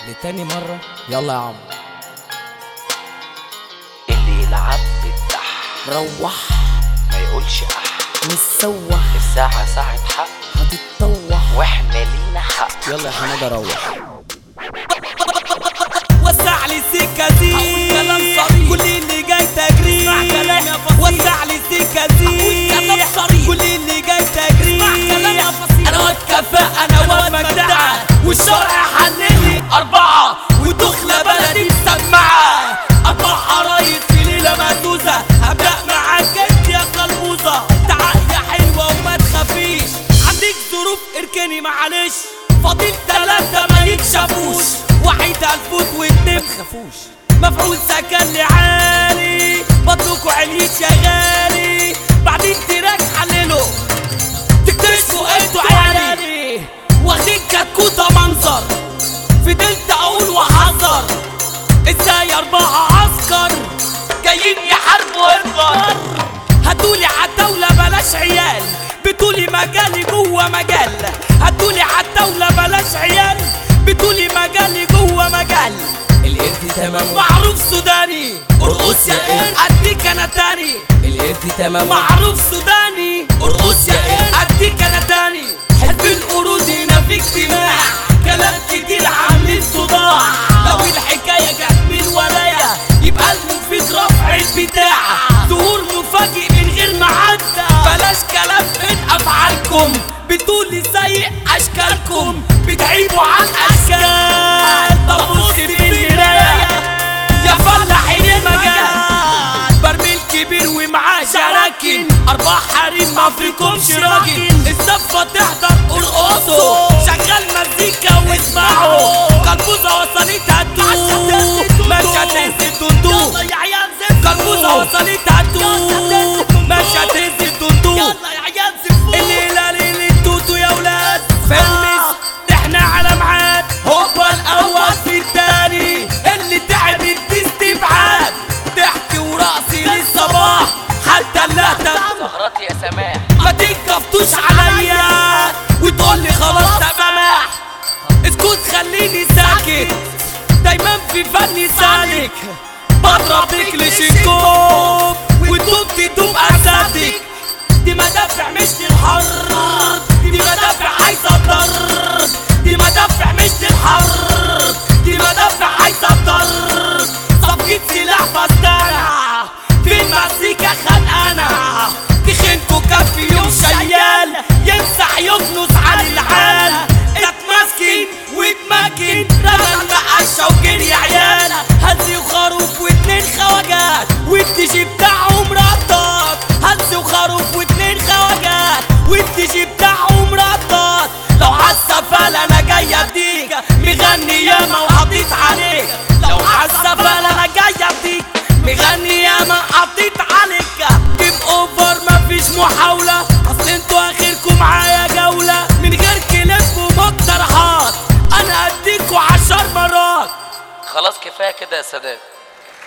لتاني مرة يلا يا عم اللي يلعب بالدح روح ما يقولش اح نسوح الساعة ساعة حق هتتطوح واحنا لينا حق يلا يا حمادة روح وسع لي السكة دي كل اللي جاي تجري وسع لي السكة دي كل اللي جاي تجري انا واد كفاءة انا واد مجدعة والشرع حللي أربعة ودخلة بلدي مسمعة أربع عرايس في ليلة مهزوزة هبدأ معاك انت يا قلبوزة تعال يا حلوة وما تخافيش عندك ظروف اركني معلش فاضل تلاتة ما يتشافوش واحد هنفوت واتنين تخافوش مفعول سكن لي عالي بطلكوا عليت يا غالي بعدين تراك حللوا تكتشفوا انتوا عيالي واخدين كتكوتة منظر فضلت اقول واحذر ازاي اربعة عسكر جايين يحاربوا انفر هاتولي عالدولة بلاش عيال بتقولي مجالي جوه مجال هاتولي عالدولة بلاش عيال بتقولي مجالي جوه مجال القرد تمام معروف سوداني ارقص يا قرد اديك انا تاني القرد تمام معروف سوداني ارقص يا قرد اديك انا تاني حزب القرود هنا في اجتماع كلام كتير عاملين صداع لو الحكايه جت من ورايا يبقى المفيد رفع البتاع ظهور مفاجئ من غير ميعاد بلاش كلام من افعالكم بتقولي سيء اشكالكم بتعيبوا عن اشكال طب بص في المرايه يا فلاحين المجال برميل كبير ومعاه شراكن اربع حريم ما فيكمش راجل الزفه تحضر ارقصوا شغال مزيكا واسمعوا كربوزه وصلت هتدوب مش هتنزل دندوب كربوزه وصلت هتدوب مش هتنزل دندوب الليله ليله توتو يا ولاد فلمس احنا على ميعاد هوبا الاول في التاني اللي تعب يدي استبعاد ضحك ورقصي للصباح حتى اللهتة سهرات يا سماح ما تنكفتوش عليا وتقول لي خلاص ده سماح اسكت خليني ساكت دايما في فني سالك بضرب كليشينكوف وتدوب تدوب اساتك دي مدافع مش للحر دي مدافع عايزه الضر دي مدافع مش للحر دي مدافع عايزه الضر صفقة سلاح بستانة في المزيكا خانقانة تخنكوا كف يوم شيال يمسح يكنس على العال اتمسكن واتمكن رمى المقشة وجري عيال هزي وخروف واتنين خواجات والتيجي بتاعهم رطات هزي وخروف واتنين خواجات والتيجي بتاعهم رطات لو عالسفال انا جاي اديك مغني ياما وحطيت عليك لو عالسفال انا جاي اديك مغني ياما حطيت عليك جيم اوفر مفيش محاولة اصل انتوا اخركم معايا جولة من غير كليب ومقترحات انا اديكوا عشر مرات خلاص كفاية كده يا سادات